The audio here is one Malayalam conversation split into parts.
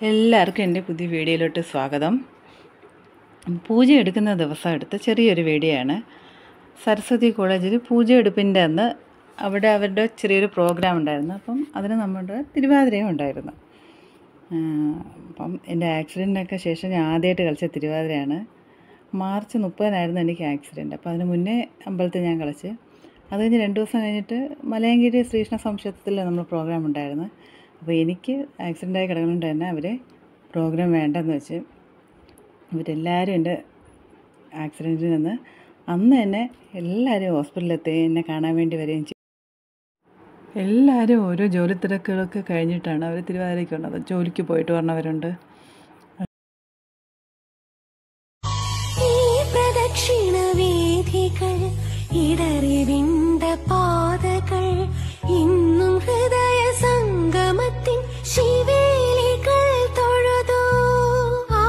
എല്ലാവർക്കും എൻ്റെ പുതിയ വീഡിയോയിലോട്ട് സ്വാഗതം പൂജ എടുക്കുന്ന ദിവസം എടുത്ത ചെറിയൊരു വീഡിയോ ആണ് സരസ്വതി കോളേജിൽ പൂജ എടുപ്പിൻ്റെ അന്ന് അവിടെ അവരുടെ ചെറിയൊരു പ്രോഗ്രാം ഉണ്ടായിരുന്നു അപ്പം അതിന് നമ്മുടെ തിരുവാതിരയും ഉണ്ടായിരുന്നു ആ, അപ്പം എൻ്റെ ആക്സിഡൻറ്റിനൊക്കെ ശേഷം ഞാൻ ആദ്യമായിട്ട് കളിച്ച തിരുവാതിരയാണ് മാർച്ച് മുപ്പതിനായിരുന്നു എനിക്ക് ആക്സിഡൻറ്റ് അപ്പോൾ അതിന് മുന്നേ അമ്പലത്തിൽ ഞാൻ കളിച്ച് അത് കഴിഞ്ഞ് രണ്ട് ദിവസം കഴിഞ്ഞിട്ട് മലയങ്കിരി ശ്രീകൃഷ്ണ സംക്ഷേത്രത്തിൽ നമ്മൾ പ്രോഗ്രാം ഉണ്ടായിരുന്നു അപ്പോൾ എനിക്ക് ആക്സിഡൻ്റായി കിടക്കുന്നുണ്ട് തന്നെ അവർ പ്രോഗ്രാം വേണ്ടെന്ന് വെച്ച് ഇവരെല്ലാവരും എൻ്റെ ആക്സിഡൻറ്റിൽ നിന്ന് അന്ന് തന്നെ എല്ലാവരും ഹോസ്പിറ്റലിലെത്തി എന്നെ കാണാൻ വേണ്ടി വരികയും ചെയ്തു എല്ലാവരും ഓരോ ജോലി തിരക്കുകളൊക്കെ കഴിഞ്ഞിട്ടാണ് അവർ തിരുവാതിരയ്ക്ക് വന്നത് ജോലിക്ക് പോയിട്ട് വന്നവരുണ്ട് ഈ പ്രദക്ഷിണ വേദികൾ ഇടറിവിണ്ട പാതകൾ ഇന്നും ഹൃദയ സംഗമത്തിൻ ശിവേലികൾ തൊഴുതു ആ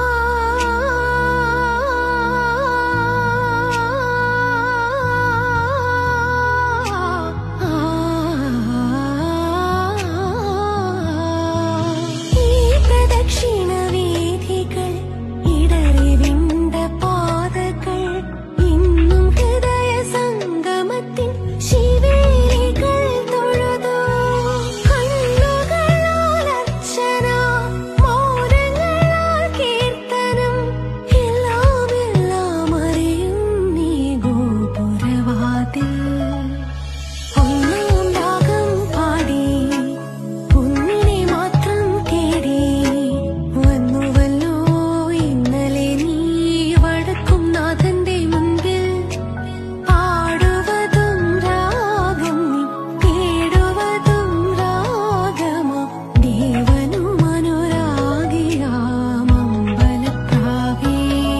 ഈ പ്രദക്ഷിണ വേദികൾ ഇടറിവിണ്ട പാതകൾ ഇന്നും ഹൃദയ സംഗമത്തിൻ ശിവേലികൾ തൊഴുതു കണ്ണുകളാൽ അർച്ചന മൗനങ്ങളാൽ കീർത്തനം എല്ലാം എല്ലാം അറിയും നീ ഗോപുരവാതിൽ ഒന്നാം രാഗം പാടി ഒന്നിനെ മാത്രം തേടി വന്നുവല്ലോ ഇന്നലെ നീ വടക്കും നാഥന്റെ മുൻപിൽ പാടുവതും രാഗം നീ തേടുവതും രാഗമാ ദേവനും അനുരാഗിയാം അമ്പലപ്രാവേ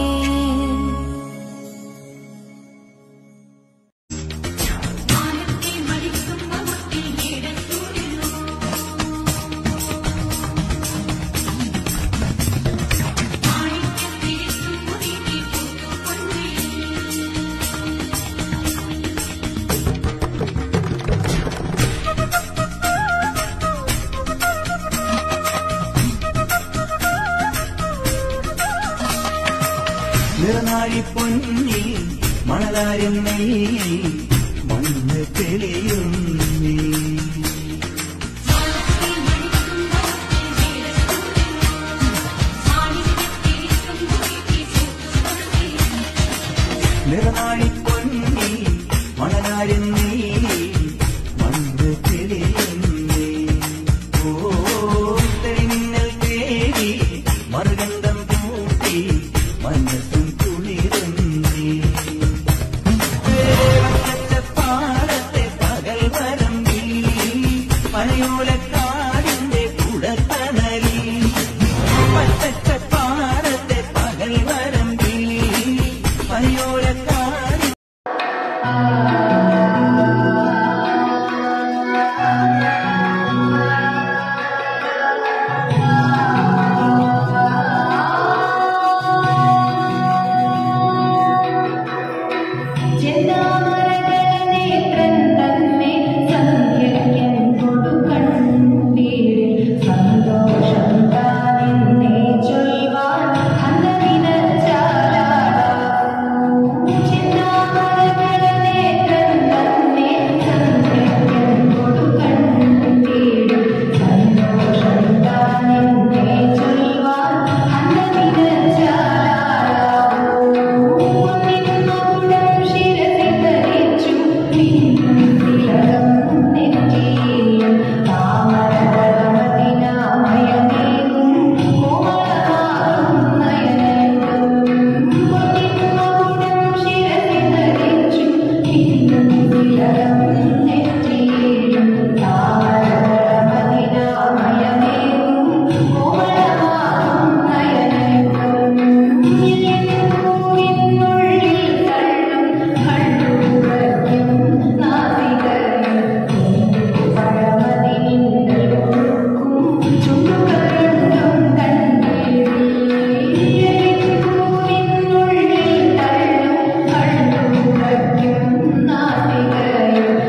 നിറനാഴി പൊന്നി മണലാരും നെയ്യ് മണ്ണ് തെളിയുന്നി നിറനാഴി പൊന്നി മണലാരും നെയ്യ് മണ്ണ് തെളിയുന്നി ഓ തെളിമിന്നൽ തേടി മറുകണ്ഠം കൂട്ടി മനസ്സും കുളിരുന്നി പാടത്തെ പകൽ വരമ്പി പനയോലക്കാടിന്റെ കുടത്തണലി പച്ചപ്പാടത്തെ പകൽ വരമ്പി പനയോലക്കാടി ും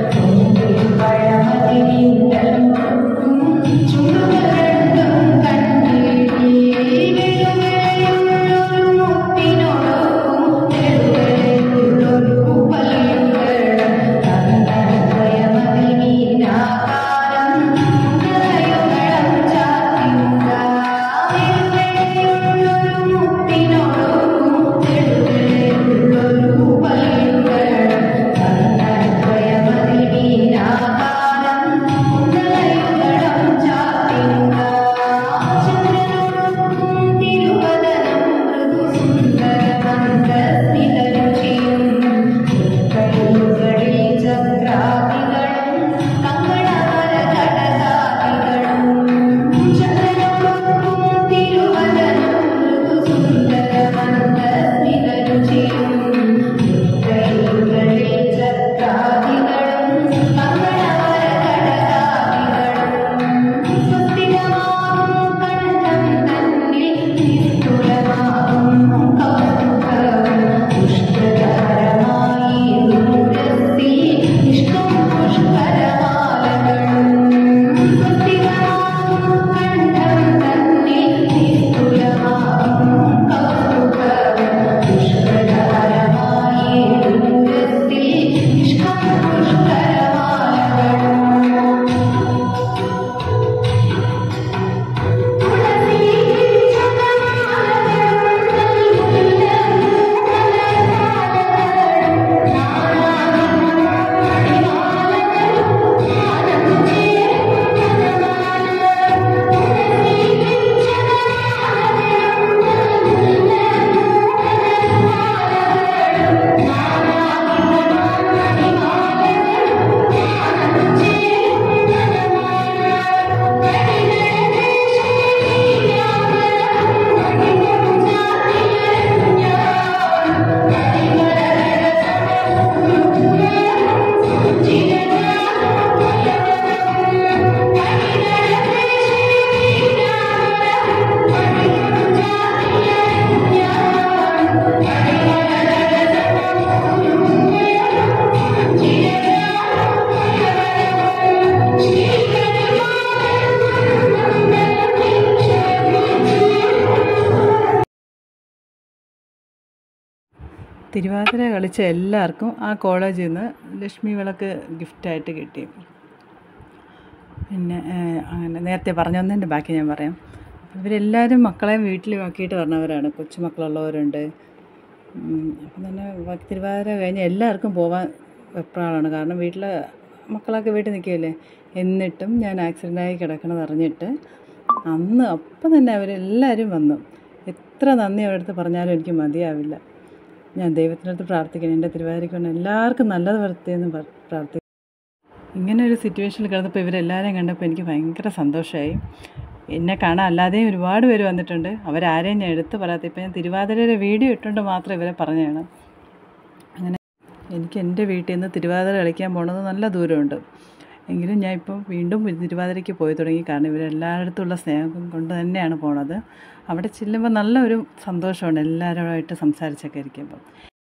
തിരുവാതിര കളിച്ച എല്ലാവർക്കും ആ കോളേജിൽ നിന്ന് ലക്ഷ്മി വിളക്ക് ഗിഫ്റ്റായിട്ട് കിട്ടി പിന്നെ ഏഹ്, അങ്ങനെ നേരത്തെ പറഞ്ഞതിൻ്റെ ബാക്കി ഞാൻ പറയാം ഇവരെല്ലാവരും മക്കളെ വീട്ടിലാക്കിയിട്ട് പറഞ്ഞവരാണ് കൊച്ചുമക്കളുള്ളവരുണ്ട് ഉം, അപ്പം തന്നെ വ- തിരുവാതിര കഴിഞ്ഞ് എല്ലാവർക്കും പോവാൻ വെപ്രാളാണ് കാരണം വീട്ടിൽ മക്കളൊക്കെ വീട്ടിൽ നിൽക്കുകയല്ലേ എന്നിട്ടും ഞാൻ ആക്സിഡൻ്റായി കിടക്കണത് അറിഞ്ഞിട്ട് അന്ന് അപ്പം തന്നെ അവരെല്ലാവരും വന്നു എത്ര നന്ദി അവരുടെ അടുത്ത് പറഞ്ഞാലും എനിക്ക് മതിയാവില്ല ഞാൻ ദൈവത്തിനടുത്ത് പ്രാർത്ഥിക്കണം എൻ്റെ തിരുവാതിരയ്ക്ക് കൊണ്ട് എല്ലാവർക്കും നല്ലത് വരുത്തിയെന്ന് പ്രാർത്ഥിക്കുന്നു ഇങ്ങനെ ഒരു സിറ്റുവേഷനിൽ കിടന്നപ്പോൾ ഇവരെല്ലാവരെയും കണ്ടപ്പോൾ എനിക്ക് ഭയങ്കര സന്തോഷമായി എന്നെ കാണാൻ അല്ലാതെയും ഒരുപാട് പേര് വന്നിട്ടുണ്ട് അവരാരെയും ഞാൻ എടുത്ത് പറയാത്ത ഇപ്പം ഞാൻ തിരുവാതിരയുടെ വീഡിയോ ഇട്ടുകൊണ്ട് മാത്രം ഇവരെ പറഞ്ഞതാണ് അങ്ങനെ എനിക്ക് എൻ്റെ വീട്ടിൽ നിന്ന് തിരുവാതിര കളിക്കാൻ പോണത് നല്ല ദൂരമുണ്ട് എങ്കിലും ഞാൻ ഇപ്പോൾ വീണ്ടും തിരുവാതിരയ്ക്ക് പോയി തുടങ്ങി കാരണം ഇവരെല്ലായിടത്തുള്ള സ്നേഹം കൊണ്ട് തന്നെയാണ് പോണത് അവിടെ ചെല്ലുമ്പോൾ നല്ലൊരു സന്തോഷമുണ്ട് എല്ലാവരുമായിട്ട് സംസാരിച്ചൊക്കെ ഇരിക്കുമ്പോൾ